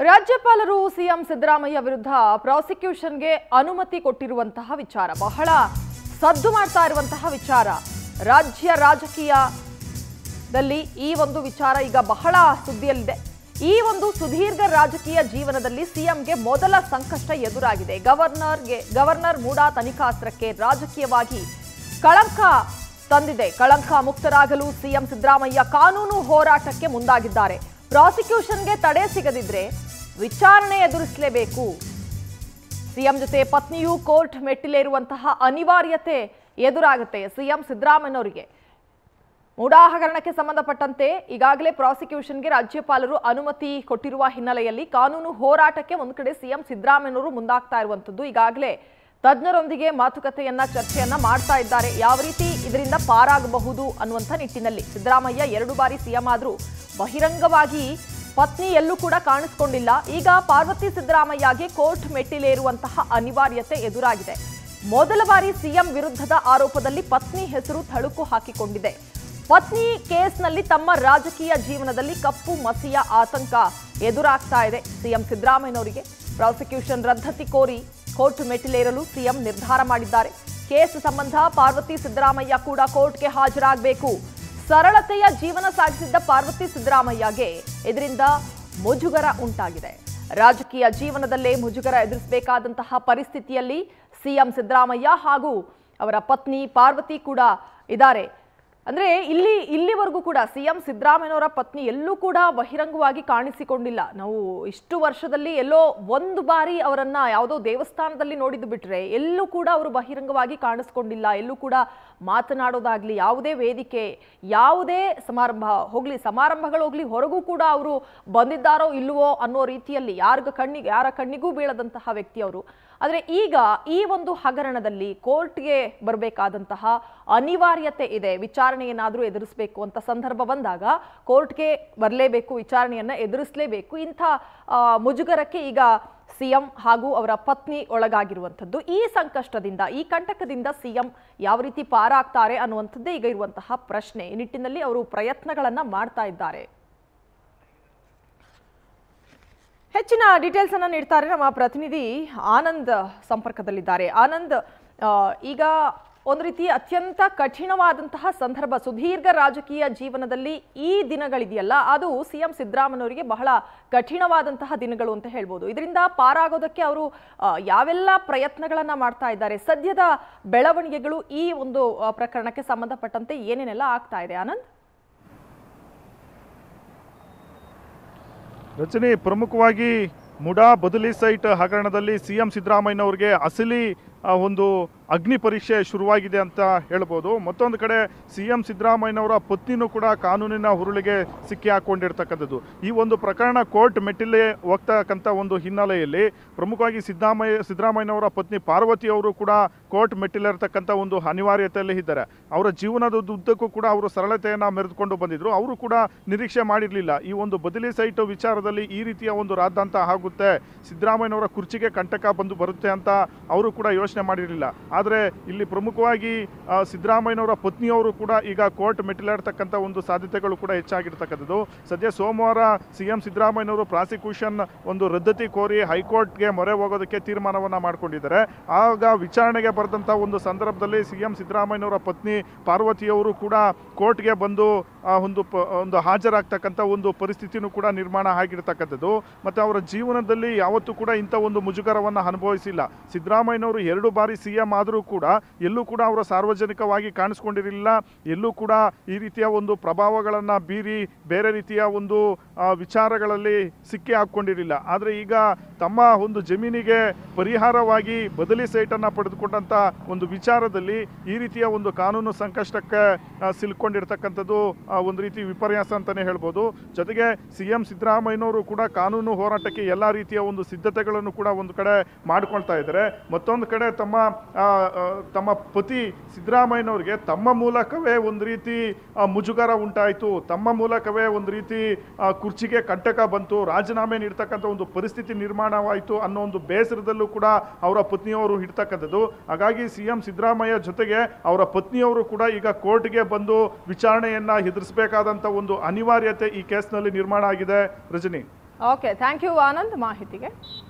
ರಾಜ್ಯಪಾಲರು ಸಿಎಂ ಸಿದ್ದರಾಮಯ್ಯ ವಿರುದ್ಧ ಪ್ರಾಸಿಕ್ಯೂಷನ್ಗೆ ಅನುಮತಿ ಕೊಟ್ಟಿರುವಂತಹ ವಿಚಾರ ಬಹಳ ಸದ್ದು ಮಾಡ್ತಾ ಇರುವಂತಹ ವಿಚಾರ ರಾಜ್ಯ ರಾಜಕೀಯದಲ್ಲಿ ಈ ಒಂದು ವಿಚಾರ ಈಗ ಬಹಳ ಸುದ್ದಿಯಲ್ಲಿದೆ ಈ ಒಂದು ಸುದೀರ್ಘ ರಾಜಕೀಯ ಜೀವನದಲ್ಲಿ ಸಿಎಂಗೆ ಮೊದಲ ಸಂಕಷ್ಟ ಎದುರಾಗಿದೆ ಗವರ್ನರ್ಗೆ ಗವರ್ನರ್ ಮೂಡಾ ತನಿಖಾಸ್ತ್ರಕ್ಕೆ ರಾಜಕೀಯವಾಗಿ ಕಳಂಕ ತಂದಿದೆ ಕಳಂಕ ಮುಕ್ತರಾಗಲು ಸಿಎಂ ಸಿದ್ದರಾಮಯ್ಯ ಕಾನೂನು ಹೋರಾಟಕ್ಕೆ ಮುಂದಾಗಿದ್ದಾರೆ ಪ್ರಾಸಿಕ್ಯೂಷನ್ಗೆ ತಡೆ ಸಿಗದಿದ್ರೆ ವಿಚಾರಣೆ ಎದುರಿಸಲೇಬೇಕು ಸಿಎಂ ಜೊತೆ ಪತ್ನಿಯೂ ಕೋರ್ಟ್ ಮೆಟ್ಟಿಲೇರುವಂತಹ ಅನಿವಾರ್ಯತೆ ಎದುರಾಗುತ್ತೆ ಸಿಎಂ ಸಿದ್ದರಾಮಯ್ಯನವರಿಗೆ ಮೂಡಾ ಹಗರಣಕ್ಕೆ ಸಂಬಂಧಪಟ್ಟಂತೆ ಈಗಾಗಲೇ ಪ್ರಾಸಿಕ್ಯೂಷನ್ಗೆ ರಾಜ್ಯಪಾಲರು ಅನುಮತಿ ಕೊಟ್ಟಿರುವ ಹಿನ್ನೆಲೆಯಲ್ಲಿ ಕಾನೂನು ಹೋರಾಟಕ್ಕೆ ಒಂದು ಕಡೆ ಸಿಎಂ ಸಿದ್ದರಾಮಯ್ಯನವರು ಮುಂದಾಗ್ತಾ ಇರುವಂತದ್ದು ಈಗಾಗಲೇ ತಜ್ಞರೊಂದಿಗೆ ಮಾತುಕತೆಯನ್ನ ಚರ್ಚೆಯನ್ನ ಮಾಡ್ತಾ ಇದ್ದಾರೆ ಯಾವ ರೀತಿ ಇದರಿಂದ ಪಾರಾಗಬಹುದು ಅನ್ನುವಂಥ ನಿಟ್ಟಿನಲ್ಲಿ ಸಿದ್ದರಾಮಯ್ಯ ಎರಡು ಬಾರಿ ಸಿಎಂ ಆದ್ರೂ ಬಹಿರಂಗವಾಗಿ ಪತ್ನಿ ಎಲ್ಲೂ ಕೂಡ ಕಾಣಿಸ್ಕೊಂಡಿಲ್ಲ ಈಗ ಪಾರ್ವತಿ ಸಿದ್ದರಾಮಯ್ಯಗೆ ಕೋರ್ಟ್ ಮೆಟ್ಟಿಲೇರುವಂತಹ ಅನಿವಾರ್ಯತೆ ಎದುರಾಗಿದೆ ಮೊದಲ ಬಾರಿ ಸಿಎಂ ವಿರುದ್ಧದ ಆರೋಪದಲ್ಲಿ ಪತ್ನಿ ಹೆಸರು ತಳುಕು ಹಾಕಿಕೊಂಡಿದೆ ಪತ್ನಿ ಕೇಸ್ನಲ್ಲಿ ತಮ್ಮ ರಾಜಕೀಯ ಜೀವನದಲ್ಲಿ ಕಪ್ಪು ಮಸಿಯ ಆತಂಕ ಎದುರಾಗ್ತಾ ಇದೆ ಸಿಎಂ ಸಿದ್ದರಾಮಯ್ಯನವರಿಗೆ ಪ್ರಾಸಿಕ್ಯೂಷನ್ ರದ್ದತಿ ಕೋರಿ ಕೋರ್ಟ್ ಮೆಟ್ಟಿಲೇರಲು ಸಿಎಂ ನಿರ್ಧಾರ ಮಾಡಿದ್ದಾರೆ ಕೇಸ್ ಸಂಬಂಧ ಪಾರ್ವತಿ ಸಿದ್ದರಾಮಯ್ಯ ಕೂಡ ಕೋರ್ಟ್ಗೆ ಹಾಜರಾಗಬೇಕು ಸರಳತೆಯ ಜೀವನ ಸಾಗಿಸಿದ್ದ ಪಾರ್ವತಿ ಸಿದ್ದರಾಮಯ್ಯಗೆ ಇದರಿಂದ ಮುಜುಗರ ಉಂಟಾಗಿದೆ ರಾಜಕೀಯ ಜೀವನದಲ್ಲೇ ಮುಜುಗರ ಎದುರಿಸಬೇಕಾದಂತಹ ಪರಿಸ್ಥಿತಿಯಲ್ಲಿ ಸಿಎಂ ಸಿದ್ದರಾಮಯ್ಯ ಹಾಗೂ ಅವರ ಪತ್ನಿ ಪಾರ್ವತಿ ಕೂಡ ಇದ್ದಾರೆ ಅಂದ್ರೆ ಇಲ್ಲಿ ಇಲ್ಲಿವರೆಗೂ ಕೂಡ ಸಿಎಂ ಸಿದ್ದರಾಮಯ್ಯನವರ ಪತ್ನಿ ಎಲ್ಲೂ ಕೂಡ ಬಹಿರಂಗವಾಗಿ ಕಾಣಿಸಿಕೊಂಡಿಲ್ಲ ನಾವು ಇಷ್ಟು ವರ್ಷದಲ್ಲಿ ಎಲ್ಲೋ ಒಂದು ಬಾರಿ ಅವರನ್ನ ಯಾವುದೋ ದೇವಸ್ಥಾನದಲ್ಲಿ ನೋಡಿದ್ದು ಬಿಟ್ರೆ ಎಲ್ಲೂ ಕೂಡ ಅವರು ಬಹಿರಂಗವಾಗಿ ಕಾಣಿಸ್ಕೊಂಡಿಲ್ಲ ಎಲ್ಲೂ ಕೂಡ ಮಾತನಾಡೋದಾಗ್ಲಿ ಯಾವುದೇ ವೇದಿಕೆ ಯಾವುದೇ ಸಮಾರಂಭ ಹೋಗ್ಲಿ ಸಮಾರಂಭಗಳು ಹೋಗ್ಲಿ ಹೊರಗೂ ಕೂಡ ಅವರು ಬಂದಿದ್ದಾರೋ ಇಲ್ವೋ ಅನ್ನೋ ರೀತಿಯಲ್ಲಿ ಯಾರಿಗ ಕಣ್ಣಿಗೆ ಯಾರ ಕಣ್ಣಿಗೂ ಬೀಳದಂತಹ ವ್ಯಕ್ತಿ ಅವರು ಆದರೆ ಈಗ ಈ ಒಂದು ಹಗರಣದಲ್ಲಿ ಕೋರ್ಟ್ಗೆ ಬರಬೇಕಾದಂತಹ ಅನಿವಾರ್ಯತೆ ಇದೆ ವಿಚಾರಣೆಯನ್ನಾದರೂ ಎದುರಿಸಬೇಕು ಅಂತ ಸಂದರ್ಭ ಬಂದಾಗ ಕೋರ್ಟ್ಗೆ ಬರಲೇಬೇಕು ವಿಚಾರಣೆಯನ್ನ ಎದುರಿಸಲೇಬೇಕು ಇಂಥ ಆ, ಮುಜುಗರಕ್ಕೆ ಈಗ ಸಿಎಂ ಹಾಗೂ ಅವರ ಪತ್ನಿ ಒಳಗಾಗಿರುವಂಥದ್ದು ಈ ಸಂಕಷ್ಟದಿಂದ ಈ ಕಂಟಕದಿಂದ ಸಿಎಂ ಯಾವ ರೀತಿ ಪಾರಾಗ್ತಾರೆ ಅನ್ನುವಂಥದ್ದೇ ಈಗ ಇರುವಂತಹ ಪ್ರಶ್ನೆ ಈ ನಿಟ್ಟಿನಲ್ಲಿ ಅವರು ಪ್ರಯತ್ನಗಳನ್ನ ಮಾಡ್ತಾ ಇದ್ದಾರೆ ಹೆಚ್ಚಿನ ಡೀಟೇಲ್ಸ್ ಅನ್ನ ನೀಡ್ತಾರೆ ನಮ್ಮ ಪ್ರತಿನಿಧಿ ಆನಂದ್ ಸಂಪರ್ಕದಲ್ಲಿದ್ದಾರೆ ಆನಂದ್ ಆ, ಈಗ ಒಂದು ರೀತಿ ಅತ್ಯಂತ ಕಠಿಣವಾದಂತಹ ಸಂದರ್ಭ ಸುದೀರ್ಘ ರಾಜಕೀಯ ಜೀವನದಲ್ಲಿ ಈ ದಿನಗಳಿದೆಯಲ್ಲ ಅದು ಸಿಎಂ ಸಿದ್ದರಾಮಯ್ಯನವರಿಗೆ ಬಹಳ ಕಠಿಣವಾದಂತಹ ದಿನಗಳು ಅಂತ ಹೇಳ್ಬೋದು ಇದರಿಂದ ಪಾರಾಗೋದಕ್ಕೆ ಅವರು ಆ, ಯಾವೆಲ್ಲ ಪ್ರಯತ್ನಗಳನ್ನ ಮಾಡ್ತಾ ಇದ್ದಾರೆ ಸದ್ಯದ ಬೆಳವಣಿಗೆಗಳು ಈ ಒಂದು ಆ, ಪ್ರಕರಣಕ್ಕೆ ಸಂಬಂಧಪಟ್ಟಂತೆ ಏನೇನೆಲ್ಲ ಆಗ್ತಾ ಇದೆ ಆನಂದ್ ರಚನೆ ಪ್ರಮುಖವಾಗಿ ಮುಡಾ ಬದಲಿ ಸೈಟ್ ಹಗರಣದಲ್ಲಿ ಸಿ ಎಂ ಸಿದ್ದರಾಮಯ್ಯನವ್ರಿಗೆ ಅಸಲಿ ಆ, ಒಂದು ಅಗ್ನಿ ಪರೀಕ್ಷೆ ಶುರುವಾಗಿದೆ ಅಂತ ಹೇಳ್ಬೋದು ಮತ್ತೊಂದು ಕಡೆ ಸಿ ಎಂ ಸಿದ್ದರಾಮಯ್ಯನವರ ಪತ್ನಿನೂ ಕೂಡ ಕಾನೂನಿನ ಹುರುಳಿಗೆ ಸಿಕ್ಕಿ ಹಾಕೊಂಡಿರ್ತಕ್ಕಂಥದ್ದು ಈ ಒಂದು ಪ್ರಕರಣ ಕೋರ್ಟ್ ಮೆಟ್ಟಿಲೇ ಹೋಗ್ತಕ್ಕಂಥ ಒಂದು ಹಿನ್ನೆಲೆಯಲ್ಲಿ ಪ್ರಮುಖವಾಗಿ ಸಿದ್ದರಾಮಯ್ಯ ಸಿದ್ದರಾಮಯ್ಯನವರ ಪತ್ನಿ ಪಾರ್ವತಿ ಅವರು ಕೂಡ ಕೋರ್ಟ್ ಮೆಟ್ಟಿಲಿರ್ತಕ್ಕಂಥ ಒಂದು ಅನಿವಾರ್ಯತೆಯಲ್ಲಿ ಇದ್ದಾರೆ ಅವರ ಜೀವನದ ಉದ್ದಕ್ಕೂ ಕೂಡ ಅವರು ಸರಳತೆಯನ್ನು ಮೆರೆದುಕೊಂಡು ಬಂದಿದ್ರು ಅವರು ಕೂಡ ನಿರೀಕ್ಷೆ ಮಾಡಿರಲಿಲ್ಲ ಈ ಒಂದು ಬದಲಿ ಸೈಟ್ ವಿಚಾರದಲ್ಲಿ ಈ ರೀತಿಯ ಒಂದು ರಾದ್ದಾಂತ ಆಗುತ್ತೆ ಸಿದ್ದರಾಮಯ್ಯನವರ ಕುರ್ಚಿಗೆ ಕಂಟಕ ಬಂದು ಬರುತ್ತೆ ಅಂತ ಅವರು ಕೂಡ ಯೋಚನೆ ಮಾಡಿರಲಿಲ್ಲ ಆದರೆ ಇಲ್ಲಿ ಪ್ರಮುಖವಾಗಿ ಆ, ಸಿದ್ದರಾಮಯ್ಯನವರ ಪತ್ನಿಯವರು ಕೂಡ ಈಗ ಕೋರ್ಟ್ ಮೆಟ್ಟಿಲಾಡ್ತಕ್ಕಂಥ ಒಂದು ಸಾಧ್ಯತೆಗಳು ಕೂಡ ಹೆಚ್ಚಾಗಿರ್ತಕ್ಕಂಥದ್ದು ಸದ್ಯ ಸೋಮವಾರ ಸಿ ಎಂ ಸಿದ್ದರಾಮಯ್ಯನವರು ಪ್ರಾಸಿಕ್ಯೂಷನ್ ಒಂದು ರದ್ದತಿ ಕೋರಿ ಹೈಕೋರ್ಟ್ಗೆ ಮೊರೆ ಹೋಗೋದಕ್ಕೆ ತೀರ್ಮಾನವನ್ನು ಮಾಡ್ಕೊಂಡಿದ್ದಾರೆ ಆಗ ವಿಚಾರಣೆಗೆ ಬರೆದಂಥ ಒಂದು ಸಂದರ್ಭದಲ್ಲಿ ಸಿ ಎಂ ಸಿದ್ದರಾಮಯ್ಯನವರ ಪತ್ನಿ ಪಾರ್ವತಿಯವರು ಕೂಡ ಕೋರ್ಟ್ಗೆ ಬಂದು ಆ, ಒಂದು ಪ ಒಂದು ಹಾಜರಾಗ್ತಕ್ಕಂಥ ಒಂದು ಪರಿಸ್ಥಿತಿನೂ ಕೂಡ ನಿರ್ಮಾಣ ಆಗಿರ್ತಕ್ಕಂಥದ್ದು ಮತ್ತು ಅವರ ಜೀವನದಲ್ಲಿ ಯಾವತ್ತೂ ಕೂಡ ಇಂಥ ಒಂದು ಮುಜುಗರವನ್ನು ಅನುಭವಿಸಿಲ್ಲ ಸಿದ್ದರಾಮಯ್ಯನವರು ಎರಡು ಬಾರಿ ಸಿ ಎಂ ಆದರೂ ಕೂಡ ಎಲ್ಲೂ ಕೂಡ ಅವರ ಸಾರ್ವಜನಿಕವಾಗಿ ಕಾಣಿಸ್ಕೊಂಡಿರಲಿಲ್ಲ ಎಲ್ಲೂ ಕೂಡ ಈ ರೀತಿಯ ಒಂದು ಪ್ರಭಾವಗಳನ್ನು ಬೀರಿ ಬೇರೆ ರೀತಿಯ ಒಂದು ಆ, ವಿಚಾರಗಳಲ್ಲಿ ಸಿಕ್ಕಿ ಹಾಕ್ಕೊಂಡಿರಲಿಲ್ಲ ಆದರೆ ಈಗ ತಮ್ಮ ಒಂದು ಜಮೀನಿಗೆ ಪರಿಹಾರವಾಗಿ ಬದಲಿ ಸೈಟನ್ನು ಪಡೆದುಕೊಂಡಂಥ ಒಂದು ವಿಚಾರದಲ್ಲಿ ಈ ರೀತಿಯ ಒಂದು ಕಾನೂನು ಸಂಕಷ್ಟಕ್ಕೆ ಆ, ಸಿಲ್ಕೊಂಡಿರ್ತಕ್ಕಂಥದ್ದು ಆ, ಒಂದು ರೀತಿ ವಿಪರ್ಯಾಸ ಅಂತಲೇ ಹೇಳ್ಬೋದು ಜೊತೆಗೆ ಸಿ ಎಂ ಸಿದ್ದರಾಮಯ್ಯನವರು ಕೂಡ ಕಾನೂನು ಹೋರಾಟಕ್ಕೆ ಎಲ್ಲ ರೀತಿಯ ಒಂದು ಸಿದ್ಧತೆಗಳನ್ನು ಕೂಡ ಒಂದು ಕಡೆ ಮಾಡ್ಕೊಳ್ತಾ ಇದ್ದಾರೆ ಮತ್ತೊಂದು ಕಡೆ ತಮ್ಮ ಆ, ಆ, ತಮ್ಮ ಪತಿ ಸಿದ್ದರಾಮಯ್ಯನವ್ರಿಗೆ ತಮ್ಮ ಮೂಲಕವೇ ಒಂದು ರೀತಿ ಆ, ಮುಜುಗರ ಉಂಟಾಯಿತು ತಮ್ಮ ಮೂಲಕವೇ ಒಂದು ರೀತಿ ಆ, ಕುರ್ಚಿಗೆ ಕಂಟಕ ಬಂತು ರಾಜೀನಾಮೆ ನೀಡ್ತಕ್ಕಂಥ ಒಂದು ಪರಿಸ್ಥಿತಿ ನಿರ್ಮಾಣವಾಯಿತು ಅನ್ನೋ ಒಂದು ಬೇಸರದಲ್ಲೂ ಕೂಡ ಅವರ ಪತ್ನಿಯವರು ಇಡ್ತಕ್ಕಂಥದ್ದು ಹಾಗಾಗಿ ಸಿ ಎಂ ಸಿದ್ದರಾಮಯ್ಯ ಜೊತೆಗೆ ಅವರ ಪತ್ನಿಯವರು ಕೂಡ ಈಗ ಕೋರ್ಟ್ಗೆ ಬಂದು ವಿಚಾರಣೆಯನ್ನ ಎದುರಿಸಬೇಕಾದಂಥ ಒಂದು ಅನಿವಾರ್ಯತೆ ಈ ಕೇಸ್ನಲ್ಲಿ ನಿರ್ಮಾಣ ಆಗಿದೆ Rajani okay thank you Anand ಮಾಹಿತಿಗೆ